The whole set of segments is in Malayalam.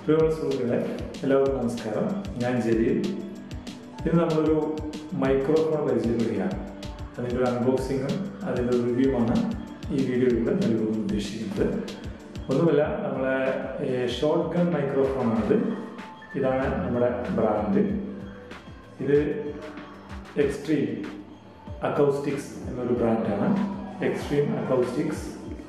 പ്രിയമുള്ള സുഹൃത്തുക്കളെ എല്ലാവർക്കും നമസ്കാരം ഞാൻ ജലീൽ ഇന്ന് നമ്മളൊരു മൈക്രോഫോൺ പരിചയപ്പെടുകയാണ് അതിൻ്റെ ഒരു അൺബോക്സിങ്ങും അതിൻ്റെ ഒരു റിവ്യൂമാണ് ഈ വീഡിയോയിലൂടെ നൽകുവാൻ ഉദ്ദേശിക്കുന്നത് ഒന്നുമല്ല നമ്മളെ ഷോർട്ട് ഗൺ മൈക്രോഫോണാണിത് ഇതാണ് നമ്മുടെ ബ്രാൻഡ് ഇത് എക്സ്ട്രീം അക്കൗസ്റ്റിക്സ് എന്നൊരു ബ്രാൻഡാണ് extreme acoustics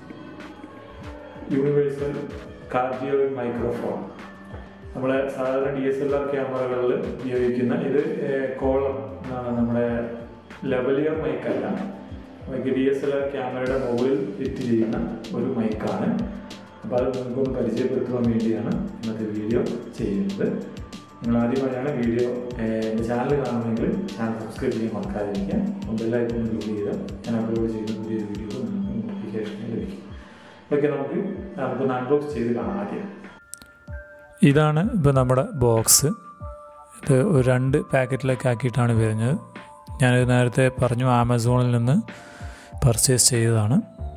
universal cardioid microphone നമ്മൾ സാധാരണ ഡി എസ് എൽ ആർ ക്യാമറകളിൽ ഉപയോഗിക്കുന്ന ഇത് കോളം എന്നാണ് നമ്മുടെ ലെവലിയർ മൈക്കല്ല നമുക്ക് ഡി എസ് എൽ ആർ ക്യാമറയുടെ മുകളിൽ ഫിറ്റ് ചെയ്യുന്ന ഒരു മൈക്കാണ് അപ്പോൾ അത് നിങ്ങൾക്കൊന്ന് പരിചയപ്പെടുത്തുവാൻ വേണ്ടിയാണ് ഇന്നത്തെ വീഡിയോ ചെയ്യുന്നത് നിങ്ങൾ ആദ്യമായാണ് വീഡിയോ എൻ്റെ ചാനൽ കാണുമെങ്കിൽ ചാനൽ സബ്സ്ക്രൈബ് ചെയ്യാൻ മറക്കാതിരിക്കുക മൊബൈലായിട്ട് ക്ലിക്ക് ചെയ്താൽ ഞാൻ അപ്ലോഡ് ചെയ്യുന്ന പുതിയ വീഡിയോ നിങ്ങൾക്ക് നോട്ടിഫിക്കേഷൻ ലഭിക്കും ഓക്കെ നമുക്ക് നമുക്കൊന്ന് അൺബോക്സ് ചെയ്ത് കാണാം ആദ്യം ഇതാണ് ഇപ്പോൾ നമ്മുടെ ബോക്സ് ഇത് ഒരു രണ്ട് പാക്കറ്റിലൊക്കെ ആക്കിയിട്ടാണ് വരുന്നത് ഞാനിത് നേരത്തെ പറഞ്ഞു ആമസോണിൽ നിന്ന് പർച്ചേസ് ചെയ്തതാണ്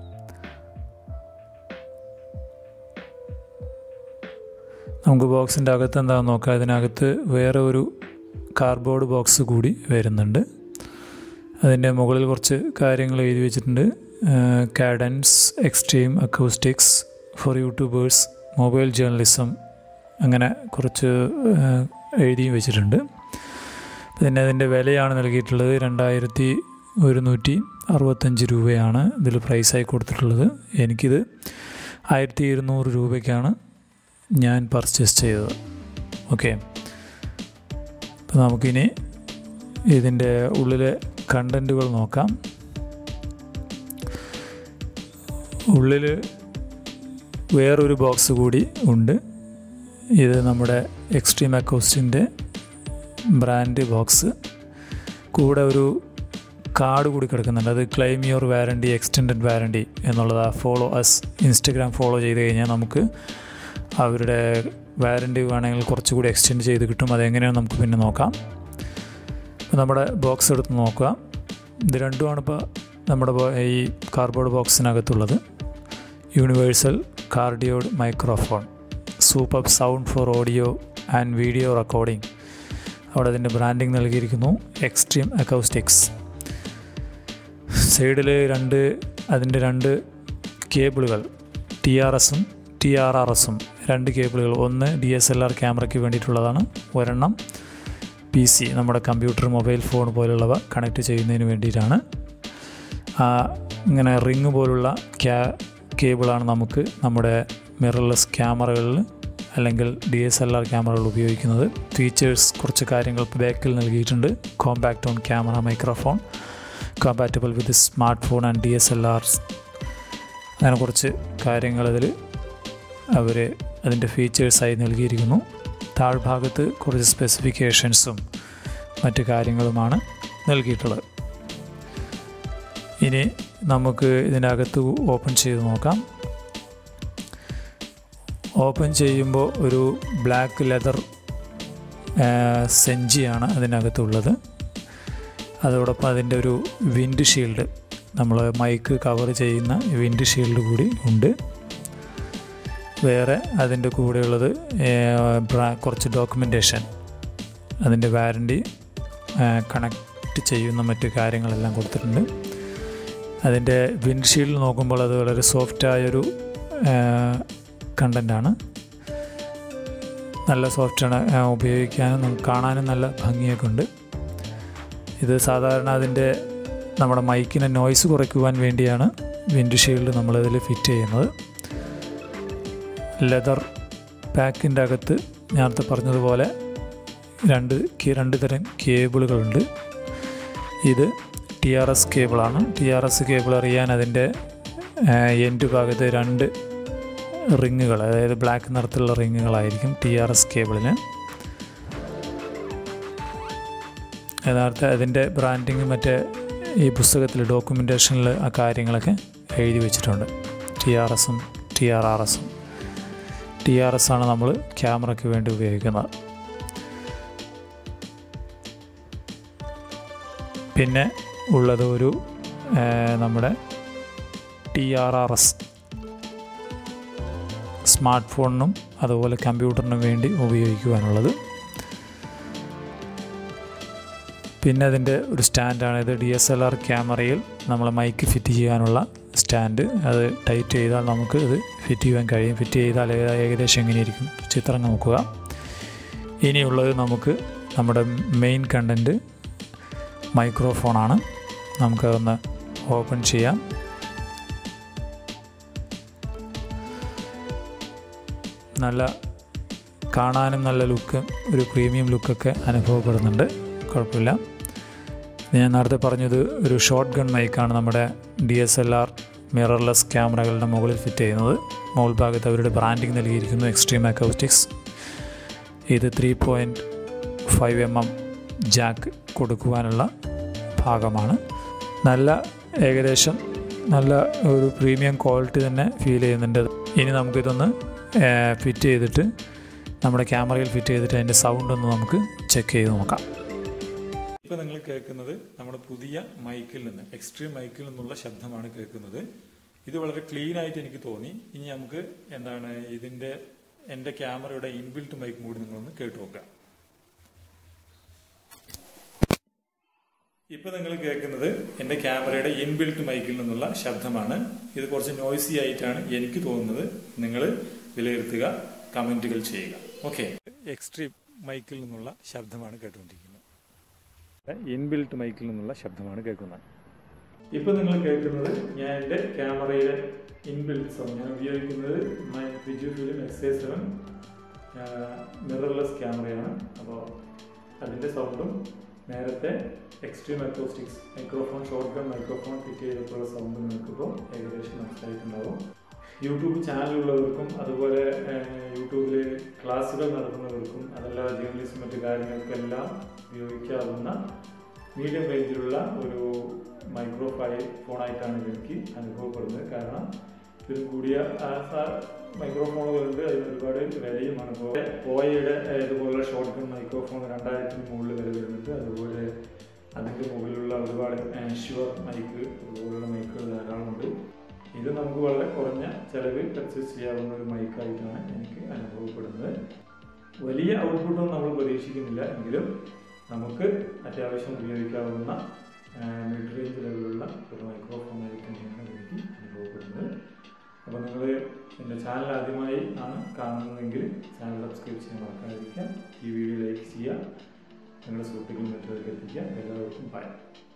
നമുക്ക് ബോക്സിൻ്റെ അകത്ത് എന്താണെന്ന് നോക്കാം ഇതിനകത്ത് വേറെ ഒരു കാർഡ്ബോർഡ് ബോക്സ് കൂടി വരുന്നുണ്ട് അതിൻ്റെ മുകളിൽ കുറച്ച് കാര്യങ്ങൾ എഴുതി വെച്ചിട്ടുണ്ട് cadence extreme acoustics for YouTubers mobile journalism അങ്ങനെ കുറച്ച് എഴുതി വെച്ചിട്ടുണ്ട് പിന്നെ അതിൻ്റെ വിലയാണ് നൽകിയിട്ടുള്ളത് രണ്ടായിരത്തി ഒരുന്നൂറ്റി അറുപത്തഞ്ച് രൂപയാണ് ഇതിൽ പ്രൈസായി കൊടുത്തിട്ടുള്ളത് എനിക്കിത് ആയിരത്തി ഇരുന്നൂറ് രൂപയ്ക്കാണ് ഞാൻ പർച്ചേസ് ചെയ്തത് ഓക്കെ അപ്പോൾ നമുക്കിനി ഇതിൻ്റെ ഉള്ളിലെ കണ്ടൻറ്റുകൾ നോക്കാം ഉള്ളിൽ വേറൊരു ബോക്സ് കൂടി ഉണ്ട് ഇത് നമ്മുടെ എക്സ്ട്രീം അക്കോസ്റ്റിൻ്റെ ബ്രാൻഡ് ബോക്സ് കൂടെ ഒരു കാർഡ് കൂടി കിടക്കുന്നുണ്ട് അത് claim your warranty extended warranty എന്നുള്ളത് ഫോളോ അസ് ഇൻസ്റ്റഗ്രാം ഫോളോ ചെയ്ത് കഴിഞ്ഞാൽ നമുക്ക് അവരുടെ വാറണ്ടി വേണമെങ്കിൽ കുറച്ചുകൂടി എക്സ്റ്റെൻഡ് ചെയ്ത് കിട്ടും അതെങ്ങനെയാണ് നമുക്ക് പിന്നെ നോക്കാം അപ്പോൾ നമ്മുടെ ബോക്സ് എടുത്ത് നോക്കുക ഇത് രണ്ടുമാണ് ഇപ്പോൾ നമ്മുടെ ഈ കാർഡ്ബോർഡ് ബോക്സിനകത്തുള്ളത് universal cardioid microphone super sound for audio and video recording അവിടെ അതിൻ്റെ ബ്രാൻഡിങ് നൽകിയിരിക്കുന്നു എക്സ്ട്രീം അക്കൗസ്റ്റിക്സ് സൈഡിൽ രണ്ട് അതിൻ്റെ രണ്ട് കേബിളുകൾ ടി ആർ എസും ടി ആർ ആർ എസും രണ്ട് കേബിളുകൾ ഒന്ന് ഡി എസ് എൽ ആർ ക്യാമറയ്ക്ക് വേണ്ടിയിട്ടുള്ളതാണ് ഒരെണ്ണം പി സി നമ്മുടെ കമ്പ്യൂട്ടർ മൊബൈൽ ഫോൺ പോലുള്ളവ കണക്ട് ചെയ്യുന്നതിന് വേണ്ടിയിട്ടാണ് ഇങ്ങനെ റിങ് പോലുള്ള ക്യാ കേബിളാണ് നമുക്ക് നമ്മുടെ മിറർലെസ് ക്യാമറകളിൽ അല്ലെങ്കിൽ ഡി എസ് എൽ ആർ ക്യാമറകൾ ഉപയോഗിക്കുന്നത് ഫീച്ചേഴ്സ് കുറച്ച് കാര്യങ്ങൾ ബാക്കിൽ നൽകിയിട്ടുണ്ട് compact on camera microphone compatible with smart phone and D S L Rs അങ്ങനെ കുറച്ച് കാര്യങ്ങൾ അതിൽ അവർ അതിൻ്റെ ഫീച്ചേഴ്സായി നൽകിയിരിക്കുന്നു താഴ്ഭാഗത്ത് കുറച്ച് സ്പെസിഫിക്കേഷൻസും മറ്റു കാര്യങ്ങളുമാണ് നൽകിയിട്ടുള്ളത് ഇനി നമുക്ക് ഇതിനകത്ത് ഓപ്പൺ ചെയ്ത് നോക്കാം ഓപ്പൺ ചെയ്യുമ്പോൾ ഒരു ബ്ലാക്ക് ലെതർ സെഞ്ചിയാണ് അതിനകത്തുള്ളത് അതോടൊപ്പം അതിൻ്റെ ഒരു വിൻഡ് ഷീൽഡ് നമ്മൾ മൈക്ക് കവർ ചെയ്യുന്ന വിൻഡ് ഷീൽഡ് കൂടി ഉണ്ട് വേറെ അതിൻ്റെ കൂടെയുള്ളത് കുറച്ച് ഡോക്യുമെൻറ്റേഷൻ അതിൻ്റെ വാറണ്ടി കണക്റ്റ് ചെയ്യുന്ന മറ്റു കാര്യങ്ങളെല്ലാം കൊടുത്തിട്ടുണ്ട് അതിൻ്റെ വിൻഡ്ഷീൽഡ് നോക്കുമ്പോൾ അത് വളരെ സോഫ്റ്റായൊരു കണ്ടൻ്റാണ് നല്ല സോഫ്റ്റാണ് ഉപയോഗിക്കാനും നമുക്ക് കാണാനും നല്ല ഭംഗിയൊക്കെ ഉണ്ട് ഇത് സാധാരണ അതിൻ്റെ നമ്മുടെ മൈക്കിനെ നോയ്സ് കുറയ്ക്കുവാൻ വേണ്ടിയാണ് വിൻഡ് ഷീൽഡ് നമ്മളിതിൽ ഫിറ്റ് ചെയ്യുന്നത് ലെതർ പാക്കിൻ്റെ അകത്ത് നേരത്തെ പറഞ്ഞതുപോലെ രണ്ട് രണ്ട് തരം കേബിളുകളുണ്ട് ഇത് ടി ആർ എസ് കേബിളാണ് ടി ആർ എസ് കേബിൾ അറിയാൻ അതിൻ്റെ എൻഡ് ഭാഗത്ത് രണ്ട് റിങ്ങുകൾ അതായത് ബ്ലാക്ക് നിറത്തിലുള്ള റിങ്ങുകളായിരിക്കും ടി ആർ എസ് കേബിളിന് യഥാർത്ഥ അതിൻ്റെ ബ്രാൻഡിങ് മറ്റേ ഈ പുസ്തകത്തിൽ ഡോക്യുമെൻറ്റേഷനിൽ ആ കാര്യങ്ങളൊക്കെ എഴുതി വെച്ചിട്ടുണ്ട് ടി ആർ എസും ടി ആർ ആർ എസും ടി ആർ എസ് ആണ് നമ്മൾ ക്യാമറയ്ക്ക് വേണ്ടി ഉപയോഗിക്കുന്നത് പിന്നെ ഉള്ളത് ഒരു നമ്മുടെ T R R S smart ഫോണിനും അതുപോലെ കമ്പ്യൂട്ടറിനും വേണ്ടി ഉപയോഗിക്കുവാനുള്ളത് പിന്നെ അതിൻ്റെ ഒരു സ്റ്റാൻഡാണ് ഇത് ഡി എസ് എൽ ആർ ക്യാമറയിൽ നമ്മൾ മൈക്ക് ഫിറ്റ് ചെയ്യാനുള്ള സ്റ്റാൻഡ് അത് ടൈറ്റ് ചെയ്താൽ നമുക്ക് ഇത് ഫിറ്റ് ചെയ്യാൻ കഴിയും ഫിറ്റ് ചെയ്താൽ ഏക- ഏകദേശം എങ്ങനെയിരിക്കും ചിത്രം നോക്കുക ഇനിയുള്ളത് നമുക്ക് നമ്മുടെ മെയിൻ കണ്ടൻറ്റ് മൈക്രോഫോണാണ് നമുക്കതൊന്ന് ഓപ്പൺ ചെയ്യാം നല്ല കാണാനും നല്ല ലുക്ക് ഒരു പ്രീമിയം ലുക്കൊക്കെ അനുഭവപ്പെടുന്നുണ്ട് കുഴപ്പമില്ല ഞാൻ നേരത്തെ പറഞ്ഞത് ഒരു ഷോർട്ട് ഗൺ മൈക്കാണ് നമ്മുടെ D S L R mirrorless ക്യാമറകളുടെ മുകളിൽ ഫിറ്റ് ചെയ്യുന്നത് മുകൾ ഭാഗത്ത് അവരുടെ ബ്രാൻഡിങ് നൽകിയിരിക്കുന്നു എക്സ്ട്രീം അക്കൗസ്റ്റിക്സ് ഇത് three point five M M jack കൊടുക്കുവാനുള്ള ഭാഗമാണ് നല്ല ഏകദേശം നല്ല ഒരു പ്രീമിയം ക്വാളിറ്റി തന്നെ ഫീൽ ചെയ്യുന്നുണ്ട് ഇനി നമുക്കിതൊന്ന് ഫിറ്റ് ചെയ്തിട്ട് നമ്മുടെ ക്യാമറയിൽ ഫിറ്റ് ചെയ്തിട്ട് അതിൻ്റെ സൗണ്ട് ഒന്ന് നമുക്ക് ചെക്ക് ചെയ്ത് നോക്കാം ഇപ്പോൾ നിങ്ങൾ കേൾക്കുന്നത് നമ്മുടെ പുതിയ മൈക്കിൽ നിന്ന് എക്സ്ട്രീം മൈക്കിൽ നിന്നുള്ള ശബ്ദമാണ് കേൾക്കുന്നത് ഇത് വളരെ ക്ലീൻ ആയിട്ട് എനിക്ക് തോന്നി ഇനി നമുക്ക് എന്താണ് ഇതിന്റെ എൻ്റെ ക്യാമറയുടെ ഇൻബിൽറ്റ് മൈക്കും കൂടി നിങ്ങളൊന്ന് കേട്ടു നോക്കാം ഇപ്പൊ നിങ്ങൾ കേൾക്കുന്നത് എൻ്റെ ക്യാമറയുടെ ഇൻബിൽറ്റ് മൈക്കിൽ നിന്നുള്ള ശബ്ദമാണ് ഇത് കുറച്ച് നോയ്സി ആയിട്ടാണ് എനിക്ക് തോന്നുന്നത് നിങ്ങൾ വിലയിരുത്തുക കമന്റുകൾ ചെയ്യുക ഓക്കെ എക്സ്ട്രീം മൈക്കിൽ നിന്നുള്ള ശബ്ദമാണ് കേട്ടുകൊണ്ടിരിക്കുന്നത് ഇൻബിൽറ്റ് മൈക്കിൽ നിന്നുള്ള ശബ്ദമാണ് കേൾക്കുന്നത് ഇപ്പൊ നിങ്ങൾ കേൾക്കുന്നത് ഞാൻ എൻ്റെ ക്യാമറയിലെ ഇൻബിൽറ്റ് സൗണ്ട് ഞാൻ ഉപയോഗിക്കുന്നത് Fujifilm X A seven mirrorless ക്യാമറയാണ് അപ്പോൾ അതിൻ്റെ സൗണ്ടും നേരത്തെ extreme acoustics microphone short gun microphone fit ചെയ്തിട്ടുള്ള സൗണ്ട് നിങ്ങൾക്കിപ്പോൾ ഏകദേശം മനസ്സിലായിട്ടുണ്ടാവും യൂട്യൂബ് ചാനലുള്ളവർക്കും അതുപോലെ യൂട്യൂബിൽ ക്ലാസ്സുകൾ നടത്തുന്നവർക്കും അതല്ലാതെ ജേർണലിസം മറ്റു കാര്യങ്ങൾക്കെല്ലാം ഉപയോഗിക്കാവുന്ന മീഡിയം റേഞ്ചിലുള്ള ഒരു മൈക്രോഫൈ ഫോണായിട്ടാണ് എനിക്ക് അനുഭവപ്പെടുന്നത് കാരണം ഇതിൽ കൂടിയ മൈക്രോഫോണുകളുണ്ട് അതിന് ഒരുപാട് വിലയുമാണ് ഇപ്പോൾ പോയയുടെ ഇതുപോലുള്ള ഷോർട്ട് ഗൺ മൈക്രോഫോൺ രണ്ടായിരത്തിന് മുകളിൽ വില വരുന്നുണ്ട് അതുപോലെ അതിൻ്റെ മുകളിലുള്ള ഒരുപാട് ഷുവർ മൈക്ക് അതുപോലുള്ള മൈക്കുകൾ ധാരാളമുണ്ട് ഇത് നമുക്ക് വളരെ കുറഞ്ഞ ചിലവിൽ പർച്ചേസ് ചെയ്യാവുന്ന ഒരു മൈക്കായിട്ടാണ് എനിക്ക് അനുഭവപ്പെടുന്നത് വലിയ ഔട്ട്പുട്ടൊന്നും നമ്മൾ പ്രതീക്ഷിക്കുന്നില്ല എങ്കിലും നമുക്ക് അത്യാവശ്യം ഉപയോഗിക്കാവുന്ന മിഡ് റേഞ്ച് ലെവലുള്ള ഒരു മൈക്രോഫോണായിട്ട് തന്നെയാണ് എനിക്ക് അനുഭവപ്പെടുന്നത് അപ്പോൾ നിങ്ങൾ എൻ്റെ ചാനൽ ആദ്യമായി ആണ് കാണുന്നതെങ്കിൽ ചാനൽ സബ്സ്ക്രൈബ് ചെയ്യാൻ മറക്കാതിരിക്കുക ഈ വീഡിയോ ലൈക്ക് ചെയ്യുക നിങ്ങളുടെ സുഹൃത്തുക്കളും മറ്റുള്ളവർക്ക് എത്തിക്കുക എല്ലാവർക്കും ബൈ